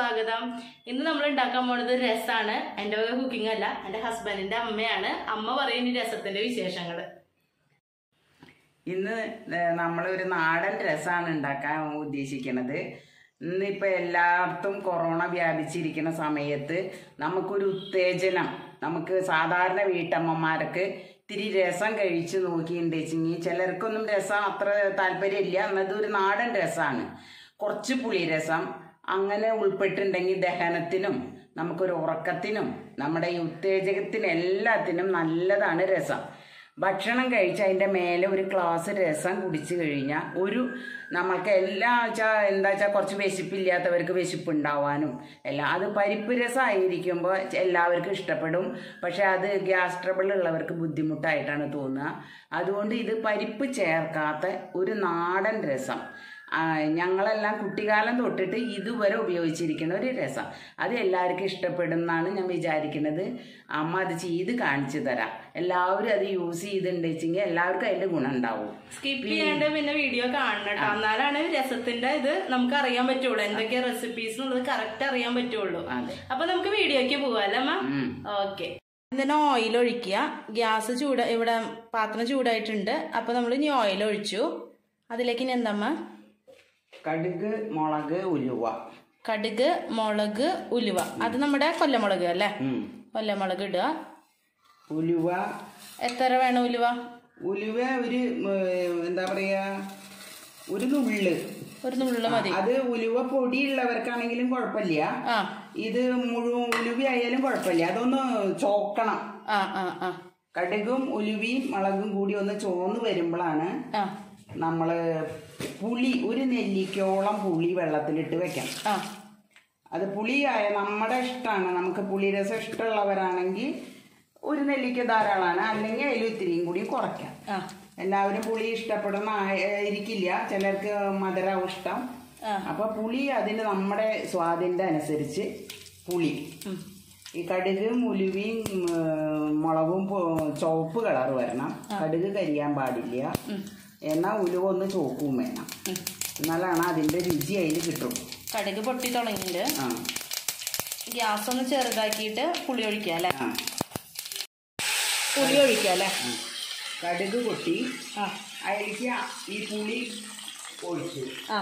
സ്വാഗതം ഇന്ന് നമ്മൾ ഉണ്ടാക്കാൻ പോണത് രസാണ് എൻ്റെ വക കുക്കിംഗ് അല്ല എൻ്റെ ഹസ്ബൻഡിന്റെ അമ്മയാണ് അമ്മ പറയും ഈ രസത്തിന്റെ വിശേഷങ്ങള് ഇന്ന് നമ്മൾ ഒരു നാടൻ രസമാണ് ഉണ്ടാക്കാൻ ഉദ്ദേശിക്കുന്നത് ഇന്നിപ്പോൾ എല്ലായിടത്തും കൊറോണ വ്യാപിച്ചിരിക്കുന്ന സമയത്ത് നമുക്കൊരു ഉത്തേജനം നമുക്ക് സാധാരണ വീട്ടമ്മമാർക്ക് ഇത്തിരി രസം കഴിച്ച് നോക്കിയിട്ടുണ്ടെച്ചെങ്കിൽ ചിലർക്കൊന്നും രസം അത്ര താല്പര്യമില്ല എന്നത് ഒരു നാടൻ രസമാണ് കുറച്ച് പുളിരസം അങ്ങനെ ഉൾപ്പെട്ടിട്ടുണ്ടെങ്കിൽ ദഹനത്തിനും നമുക്കൊരു ഉറക്കത്തിനും നമ്മുടെ ഈ ഉത്തേജകത്തിനും എല്ലാത്തിനും നല്ലതാണ് രസം ഭക്ഷണം കഴിച്ച് അതിൻ്റെ മേലെ ഒരു ഗ്ലാസ് രസം കുടിച്ചു കഴിഞ്ഞാൽ ഒരു നമ്മൾക്ക് എല്ലാ വെച്ചാൽ എന്താ വെച്ചാൽ കുറച്ച് വിശപ്പില്ലാത്തവർക്ക് വിശപ്പ് ഉണ്ടാവാനും എല്ലാം അത് പരിപ്പ് രസമായിരിക്കുമ്പോൾ എല്ലാവർക്കും ഇഷ്ടപ്പെടും പക്ഷെ അത് ഗ്യാസ് ട്രബിൾ ഉള്ളവർക്ക് ബുദ്ധിമുട്ടായിട്ടാണ് തോന്നുക അതുകൊണ്ട് ഇത് പരിപ്പ് ചേർക്കാത്ത ഒരു നാടൻ രസം ആ, ഞങ്ങളെല്ലാം കുട്ടിക്കാലം തൊട്ടിട്ട് ഇതുവരെ ഉപയോഗിച്ചിരിക്കുന്ന ഒരു രസം അത് എല്ലാവർക്കും ഇഷ്ടപ്പെടും എന്നാണ് ഞാൻ വിചാരിക്കുന്നത് അമ്മ അത് ചെയ്ത് കാണിച്ചു തരാം എല്ലാവരും അത് യൂസ് ചെയ്തിട്ടുണ്ടെച്ചെങ്കിൽ എല്ലാവർക്കും അതിൻ്റെ ഗുണം ഉണ്ടാവും സ്കിപ്പ് ചെയ്യാണ്ട് പിന്നെ വീഡിയോ കാണണം കേട്ടോ എന്നാലാണ് രസത്തിന്റെ ഇത് നമുക്ക് അറിയാൻ പറ്റുള്ളൂ എന്തൊക്കെയാ റെസിപ്പീസ് എന്നുള്ളത് കറക്റ്റ് അറിയാൻ പറ്റുള്ളൂ അതെ അപ്പൊ നമുക്ക് വീഡിയോക്ക് പോവാല്ലേ അമ്മ ഉം. ഓക്കെ ഇതിന് ഓയിൽ ഒഴിക്കുക ഗ്യാസ് ചൂട് ഇവിടെ പാത്രം ചൂടായിട്ടുണ്ട് അപ്പൊ നമ്മൾ ഇനി ഓയിൽ ഒഴിച്ചു അതിലേക്ക് ഇനി എന്തമ്മ കടുക് മുളക് ഉലുവ കടുക് മുളക് ഉലുവ അത് നമ്മുടെ കൊല്ലമുളക് അല്ലേ ഉം. കൊല്ലമുളക് ഇടുക ഉലുവ എത്ര വേണം ഉലുവ ഉലുവ ഒരു ഉം, എന്താ പറയാ ഒരു നുള്ള് ഒരു നുള്ളു മതി അത് ഉലുവ പൊടിയുള്ളവർക്കാണെങ്കിലും കുഴപ്പമില്ല ആ ഇത് മുഴുവൻ ഉലുവ ആയാലും കുഴപ്പമില്ല അതൊന്ന് ചോക്കണം ആ ആ ആ കടുകും ഉലുവിയും മുളകും കൂടി ഒന്ന് ചോന്ന് വരുമ്പോഴാണ് ആ നമ്മൾ പുളി ഒരു നെല്ലിക്കോളം പുളി വെള്ളത്തിലിട്ട് വെക്കണം ആ അത് പുളിയായ നമ്മുടെ ഇഷ്ടമാണ് നമുക്ക് പുളിരസം ഇഷ്ടമുള്ളവരാണെങ്കിൽ ഒരു നെല്ലിക്ക ധാരാളമാണ് അല്ലെങ്കിൽ അതിൽ ഇത്തിരിയും കൂടി കുറയ്ക്കാം ആ എല്ലാവരും പുളി ഇഷ്ടപ്പെടുന്ന ആയിരിക്കില്ല ചിലർക്ക് മധുരവും ഇഷ്ടം ആ. അപ്പൊ പുളി അതിന് നമ്മുടെ സ്വാദിന്റെ അനുസരിച്ച് പുളി ഉം. ഈ കടുകും ഉലുവിയും ഉം, മുളകും പൊ- ചുവപ്പ് കളർ വരണം കടുക് കരിയാൻ പാടില്ല ഉം. എന്നാൽ ഉലുവ ഒന്ന് ചോപ്പും വേണം ഉം. എന്നാലാണ് അതിന്റെ രുചി അതിൽ കിട്ടും കടുക് പൊട്ടി തുടങ്ങിയിട്ട് ആ ഗ്യാസ് ഒന്ന് ചെറുതാക്കിയിട്ട് പുളി ഒഴിക്കുക അല്ലേ ആ പുളി ഒഴിക്കുക അല്ലേ ഉം. കടുക് പൊട്ടി ആ അതിലേക്ക് ഈ പുളി ഒഴിച്ചു ആ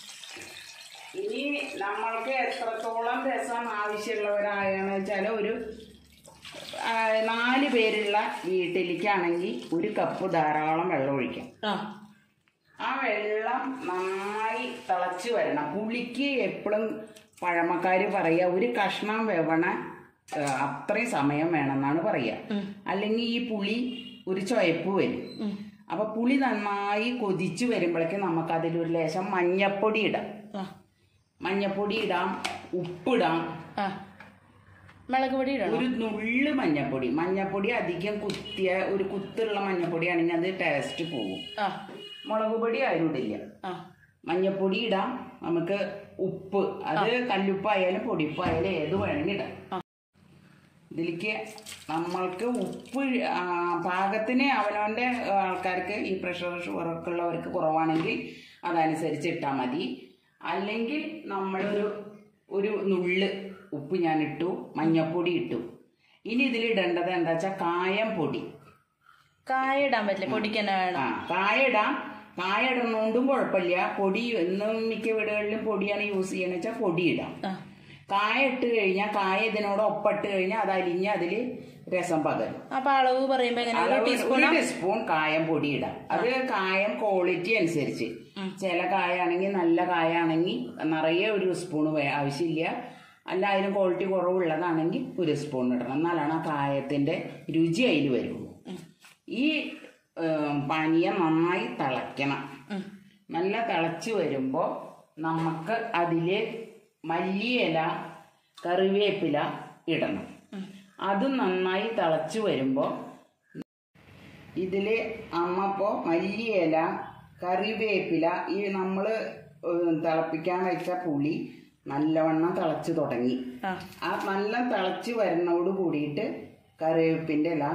ഇനി നമ്മൾക്ക് എത്രത്തോളം രസം ആവശ്യമുള്ളവരാണെന്ന് വെച്ചാൽ ഒരു ആ, നാല് പേരുള്ള വീട്ടിലേക്കാണെങ്കിൽ ഒരു കപ്പ് ധാരാളം വെള്ളം ഒഴിക്കാം ആ ആ വെള്ളം നന്നായി തിളച്ച് വരണം പുളിക്ക് എപ്പോഴും പഴമക്കാർ പറയുക ഒരു കഷ്ണം വെവണ ആ, അത്രയും സമയം വേണമെന്നാണ് പറയുക അല്ലെങ്കിൽ ഈ പുളി ഒരു ചുവപ്പ് വരും ഉം. അപ്പൊ പുളി നന്നായി കൊതിച്ചു വരുമ്പോഴേക്കും നമുക്ക് അതിലൊരു ലേശം മഞ്ഞപ്പൊടി ഇടാം ആ മഞ്ഞപ്പൊടി ഇടാം ഉപ്പിടാം ആ മുളക് പൊടി ഇടണം ഒരു നുള്ള് മഞ്ഞപ്പൊടി മഞ്ഞപ്പൊടി അധികം കുത്തിയ ഒരു കുത്തുള്ള മഞ്ഞപ്പൊടിയാണെങ്കിൽ അത് ടേസ്റ്റ് പോകും ആ മുളക് പൊടി ആരും ഇടില്ല ആ മഞ്ഞപ്പൊടി ഇടാം നമുക്ക് ഉപ്പ് അത് കല്ലുപ്പായാലും പൊടിപ്പായാലും ഏത് വേണമെങ്കിൽ ഇടാം ഇതിലേക്ക് നമ്മൾക്ക് ഉപ്പ് ആ, പാകത്തിന് അവനവൻ്റെ ആൾക്കാർക്ക് ഈ പ്രഷർ ഷുഗറൊക്കെ ഉള്ളവർക്ക് കുറവാണെങ്കിൽ അതനുസരിച്ച് ഇട്ടാൽ മതി അല്ലെങ്കിൽ നമ്മളൊരു ഒരു നുള്ള് ഉപ്പ് ഞാൻ ഇട്ടു മഞ്ഞപ്പൊടി ഇട്ടു ഇനി ഇതിൽ ഇടേണ്ടത് എന്താ വെച്ചാൽ കായം പൊടി കായ ഇടാൻ പറ്റില്ല പൊടിക്ക് തന്നെ വേണം ആ കായ ഇടാം കായ ഇടുന്നോണ്ടും കുഴപ്പമില്ല പൊടി എന്നും മിക്ക വീടുകളിലും പൊടിയാണ് യൂസ് ചെയ്യണമെന്ന് വെച്ചാൽ പൊടി ഇടാം ആ കായ ഇട്ട് കഴിഞ്ഞാൽ കായ ഇതിനോട് ഒപ്പിട്ട് കഴിഞ്ഞാൽ അത് അലിഞ്ഞ് അതിൽ രസം പകരും അപ്പൊ അളവ് പറയുമ്പോ എങ്ങനെ ഒരു അളവ് ടീസ്പൂൺ ഒരു ടീസ്പൂൺ കായം പൊടി ഇടാം അത് കായം ക്വാളിറ്റി അനുസരിച്ച് ചില കായ ആണെങ്കിൽ നല്ല കായ ആണെങ്കിൽ നിറയെ ഒരു സ്പൂൺ ആവശ്യമില്ല അല്ല അതിന് ക്വാളിറ്റി കുറവുള്ളതാണെങ്കിൽ ഒരു സ്പൂൺ ഇടണം എന്നാലാണ് ആ കായത്തിന്റെ രുചി അതിൽ വരുള്ളൂ ഈ ഏം, പാനീയം നന്നായി തിളയ്ക്കണം നല്ല തിളച്ച് വരുമ്പോൾ നമുക്ക് അതിൽ മല്ലിയില കറിവേപ്പില ഇടണം അത് നന്നായി തിളച്ച് വരുമ്പോൾ ഇതിൽ അമ്മപ്പോൾ മല്ലിയില കറിവേപ്പില ഈ നമ്മൾ തിളപ്പിക്കാൻ വെച്ച പുളി നല്ലവണ്ണം തിളച്ച് തുടങ്ങി ആ ആ നല്ല തിളച്ച് വരുന്നതോട് കൂടിയിട്ട് കറിവേപ്പിൻ്റെ ഇല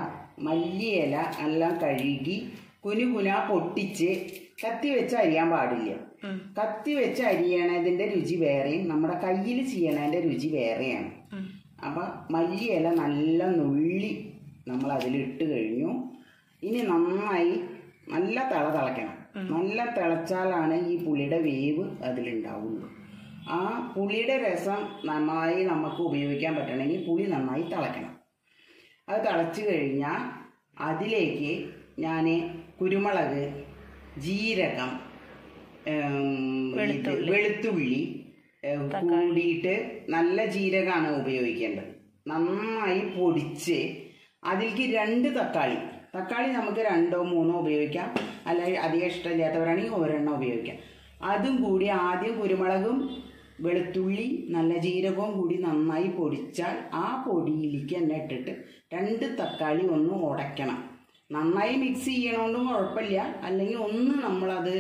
മല്ലിയില എല്ലാം കഴുകി കുനുകുന പൊട്ടിച്ച് കത്തി വെച്ച് അരിയാൻ പാടില്ല ഉം. കത്തി വെച്ച് അരിയണതിന്റെ രുചി വേറെയും നമ്മുടെ കയ്യിൽ ചെയ്യണതിന്റെ രുചി വേറെയാണ് ഉം. അപ്പൊ മല്ലിയില നല്ല നുള്ളി നമ്മൾ അതിലിട്ട് കഴിഞ്ഞു ഇനി നന്നായി നല്ല തിള തിളയ്ക്കണം നല്ല തിളച്ചാലാണ് ഈ പുളിയുടെ വേവ് അതിലുണ്ടാവുള്ളൂ ആ പുളിയുടെ രസം നന്നായി നമുക്ക് ഉപയോഗിക്കാൻ പറ്റണമെങ്കിൽ പുളി നന്നായി തിളയ്ക്കണം അത് തിളച്ച് കഴിഞ്ഞാൽ അതിലേക്ക് ഞാൻ കുരുമുളക് ജീരകം ഉം, ഇത് വെളുത്തുള്ളി ഏം, കൂടിയിട്ട് നല്ല ജീരകമാണ് ഉപയോഗിക്കേണ്ടത് നന്നായി പൊടിച്ച് അതിലേക്ക് രണ്ട് തക്കാളി തക്കാളി നമുക്ക് രണ്ടോ മൂന്നോ ഉപയോഗിക്കാം അല്ലെങ്കിൽ അധികം ഇഷ്ടമില്ലാത്തവരാണെങ്കിൽ ഒരെണ്ണം ഉപയോഗിക്കാം അതും കൂടി ആദ്യം കുരുമുളകും വെളുത്തുള്ളി നല്ല ജീരകവും കൂടി നന്നായി പൊടിച്ചാൽ ആ പൊടിയിലേക്ക് തന്നെ ഇട്ടിട്ട് രണ്ട് തക്കാളി ഒന്ന് ഉടയ്ക്കണം നന്നായി മിക്സ് ചെയ്യണോണ്ടും കുഴപ്പമില്ല അല്ലെങ്കിൽ ഒന്ന് നമ്മളത്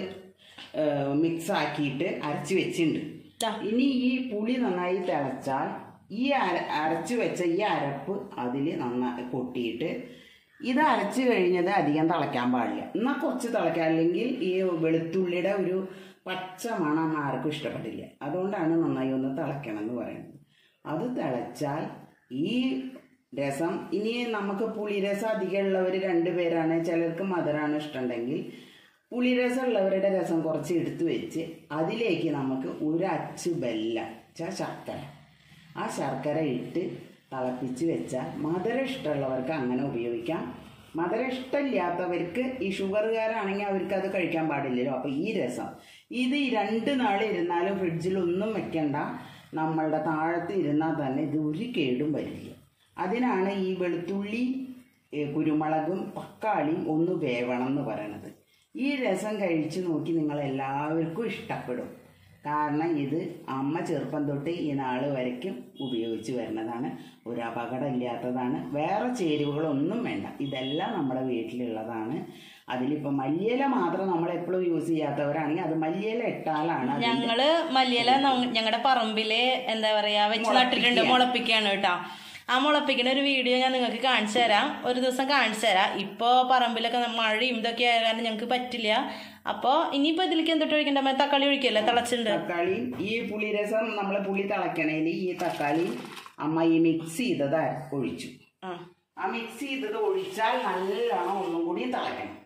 മിക്സ് ആക്കിയിട്ട് അരച്ച് വെച്ചിട്ടുണ്ട് ദാ. ഇനി ഈ പുളി നന്നായി തിളച്ചാൽ ഈ അര അരച്ച് വെച്ച ഈ അരപ്പ് അതിൽ നന്നായി കൊട്ടിയിട്ട് ഇത് അരച്ച് കഴിഞ്ഞത് അധികം തിളയ്ക്കാൻ പാടില്ല എന്നാൽ കുറച്ച് തിളയ്ക്കാം അല്ലെങ്കിൽ ഈ വെളുത്തുള്ളിയുടെ ഒരു പച്ച മണം ആർക്കും ഇഷ്ടപ്പെട്ടില്ല അതുകൊണ്ടാണ് നന്നായി ഒന്ന് തിളയ്ക്കണം എന്ന് പറയുന്നത് അത് തിളച്ചാൽ ഈ രസം ഇനി നമുക്ക് പുളിരസം അധികമുള്ളവർ രണ്ടുപേരാണ് ചിലർക്ക് മധുരമാണ് ഇഷ്ടമുണ്ടെങ്കിൽ പുളിരസം ഉള്ളവരുടെ രസം കുറച്ച് എടുത്തു വെച്ച് അതിലേക്ക് നമുക്ക് ഒരു അച്ച് വെല്ലം ച ശർക്കര ആ ശർക്കര ഇട്ട് തിളപ്പിച്ച് വെച്ചാൽ മധുരം ഇഷ്ടമുള്ളവർക്ക് അങ്ങനെ ഉപയോഗിക്കാം മധുരം ഇഷ്ടമില്ലാത്തവർക്ക് ഈ ഷുഗറുകാരാണെങ്കിൽ അവർക്ക് അത് കഴിക്കാൻ പാടില്ലല്ലോ അപ്പോൾ ഈ രസം ഇത് ഈ രണ്ട് നാൾ ഇരുന്നാലും ഫ്രിഡ്ജിൽ ഒന്നും വെക്കണ്ട നമ്മളുടെ താഴത്ത് ഇരുന്നാൽ തന്നെ ഇത് ഒരു കേടും വരില്ല അതിനാണ് ഈ വെളുത്തുള്ളി ഏ, കുരുമുളകും തക്കാളിയും ഒന്ന് വേവണം എന്ന് പറയണത് ഈ രസം കഴിച്ചു നോക്കി നിങ്ങൾ എല്ലാവർക്കും ഇഷ്ടപ്പെടും കാരണം ഇത് അമ്മ ചെറുപ്പം തൊട്ട് ഈ നാള് വരയ്ക്കും ഉപയോഗിച്ച് വരുന്നതാണ് ഒരു അപകടം ഇല്ലാത്തതാണ് വേറെ ചേരുവകളൊന്നും വേണ്ട ഇതെല്ലാം നമ്മുടെ വീട്ടിലുള്ളതാണ് അതിലിപ്പോൾ മല്ലിയില മാത്രം നമ്മൾ എപ്പോഴും യൂസ് ചെയ്യാത്തവരാണെങ്കിൽ അത് മല്ലിയില ഇട്ടാലാണ് അതിൻ്റെ ഞങ്ങള് മല്ലിയില ഞങ്ങളുടെ പറമ്പില് എന്താ പറയാ വെച്ച് നട്ടിട്ടുണ്ട് മുളപ്പിക്കാണ് കേട്ടോ ആ മുളപ്പിക്കുന്ന ഒരു വീഡിയോ ഞാൻ നിങ്ങൾക്ക് കാണിച്ചു തരാം ഒരു ദിവസം കാണിച്ചു തരാം ഇപ്പോ പറമ്പിലൊക്കെ മഴയും ഇതൊക്കെ ആയ കാരണം ഞങ്ങൾക്ക് പറ്റില്ല അപ്പോ ഇനിയിപ്പോ ഇതിലേക്ക് എന്തിട്ട് ഒഴിക്കണ്ട അമ്മ തക്കാളി ഒഴിക്കല്ലേ തിളച്ചിട്ടുണ്ട് തക്കാളി ഈ പുളിരസം നമ്മൾ പുളി തിളക്കണേൽ ഈ തക്കാളി അമ്മ ഈ മിക്സ് ചെയ്തത് ഒഴിച്ചു ആ ആ മിക്സ് ചെയ്തത് ഒഴിച്ചാൽ നല്ലോണം ഒന്നും കൂടി തിളക്കണം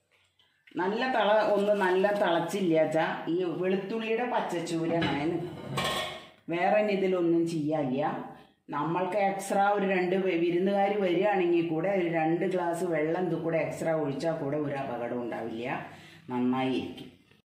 നല്ല തിള ഒന്ന് നല്ല തിളച്ചില്ലാച്ചാ ഈ വെളുത്തുള്ളിയുടെ പച്ചച്ചൂരനാണ് വേറെ ഇനി ഇതിലൊന്നും ചെയ്യാനില്ല നമ്മൾക്ക് എക്സ്ട്രാ ഒരു രണ്ട് വിരുന്നുകാർ വരികയാണെങ്കിൽ കൂടെ ഒരു രണ്ട് ഗ്ലാസ് വെള്ളം ഇത് കൂടെ എക്സ്ട്രാ ഒഴിച്ചാൽ കൂടെ ഒരു അപകടം ഉണ്ടാവില്ല നന്നായി ഇരിക്കും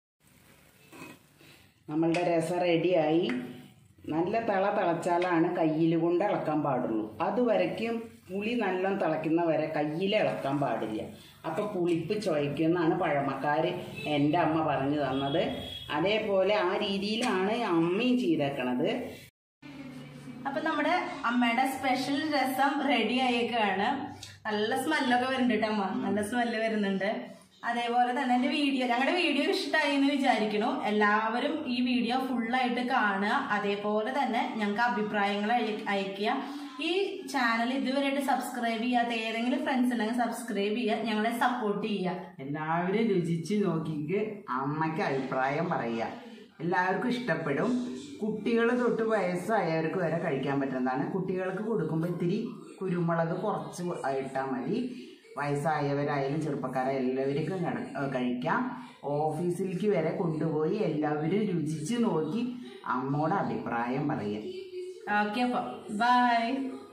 നമ്മളുടെ രസം റെഡിയായി നല്ല തിള തിളച്ചാലാണ് കയ്യിൽ കൊണ്ട് ഇളക്കാൻ പാടുള്ളൂ അതുവരയ്ക്കും പുളി നല്ല തിളയ്ക്കുന്ന വരെ കയ്യിൽ ഇളക്കാൻ പാടില്ല അപ്പോൾ പുളിപ്പ് ചുവയ്ക്കുമെന്നാണ് പഴമക്കാർ എൻ്റെ അമ്മ പറഞ്ഞു തന്നത് അതേപോലെ ആ രീതിയിലാണ് അമ്മയും ചെയ്തേക്കണത് അപ്പൊ നമ്മുടെ അമ്മയുടെ സ്പെഷ്യൽ രസം റെഡി ആയേക്കാണ് നല്ല സ്മെല്ലൊക്കെ വരുന്നുണ്ട് കേട്ടോ അമ്മ നല്ല സ്മെല്ല് വരുന്നുണ്ട് അതേപോലെ തന്നെ എന്റെ വീഡിയോ ഞങ്ങളുടെ വീഡിയോ ഇഷ്ടമായി എന്ന് വിചാരിക്കുന്നു എല്ലാവരും ഈ വീഡിയോ ഫുള്ളായിട്ട് കാണുക അതേപോലെ തന്നെ ഞങ്ങൾക്ക് അഭിപ്രായങ്ങൾ അയ- അയക്കുക ഈ ചാനൽ ഇതുവരെയായിട്ട് സബ്സ്ക്രൈബ് ചെയ്യാത്ത ഏതെങ്കിലും ഫ്രണ്ട്സ് ഉണ്ടെങ്കിൽ സബ്സ്ക്രൈബ് ചെയ്യുക ഞങ്ങളെ സപ്പോർട്ട് ചെയ്യുക എല്ലാവരും രുചിച്ച് നോക്കിയിട്ട് അമ്മയ്ക്ക് അഭിപ്രായം പറയുക എല്ലാവർക്കും ഇഷ്ടപ്പെടും കുട്ടികൾ തൊട്ട് വയസ്സായവർക്ക് വരെ കഴിക്കാൻ പറ്റുന്നതാണ് കുട്ടികൾക്ക് കൊടുക്കുമ്പോൾ ഇത്തിരി കുരുമുളക് കുറച്ച് ഇട്ടാൽ മതി വയസ്സായവരായാലും ചെറുപ്പക്കാരായാലും എല്ലാവർക്കും കട- ഏ, കഴിക്കാം ഓഫീസിലേക്ക് വരെ കൊണ്ടുപോയി എല്ലാവരും രുചിച്ച് നോക്കി അമ്മോട് അഭിപ്രായം പറയുക ഓക്കെ അപ്പോൾ ബൈ